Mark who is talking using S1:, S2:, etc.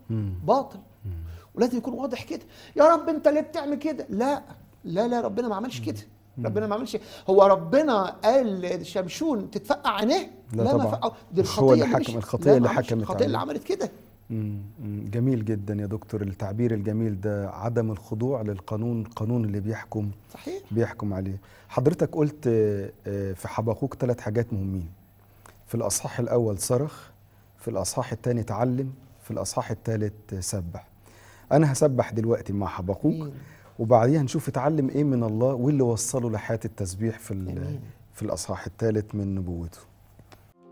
S1: باطل ولازم يكون واضح كده يا رب انت ليه بتعمل كده لا لا لا ربنا ما عملش كده ربنا ما عملش هو ربنا قال شمشون تتفقع عينيه
S2: لا
S1: ما
S2: طبعاً.
S1: فقعوا. دي
S2: مش هو اللي
S1: الخطيه
S2: حكم،
S1: مش-
S2: الخطية
S1: لا،
S2: اللي
S1: ما عملش.
S2: حكمت
S1: الخطيه اللي
S2: عليه.
S1: عملت كده
S2: مم. مم. جميل جدا يا دكتور التعبير الجميل ده عدم الخضوع للقانون القانون اللي بيحكم
S1: صحيح
S2: بيحكم عليه حضرتك قلت آه، آه، في حبقوق ثلاث حاجات مهمين في الأصحاح الأول صرخ في الأصحاح الثاني تعلم في الأصحاح الثالث سبح أنا هسبح دلوقتي مع حبقوق
S1: أمين.
S2: وبعديها نشوف اتعلم إيه من الله واللي وصله لحياة التسبيح في ال-
S1: أمين.
S2: في الأصحاح الثالث من نبوته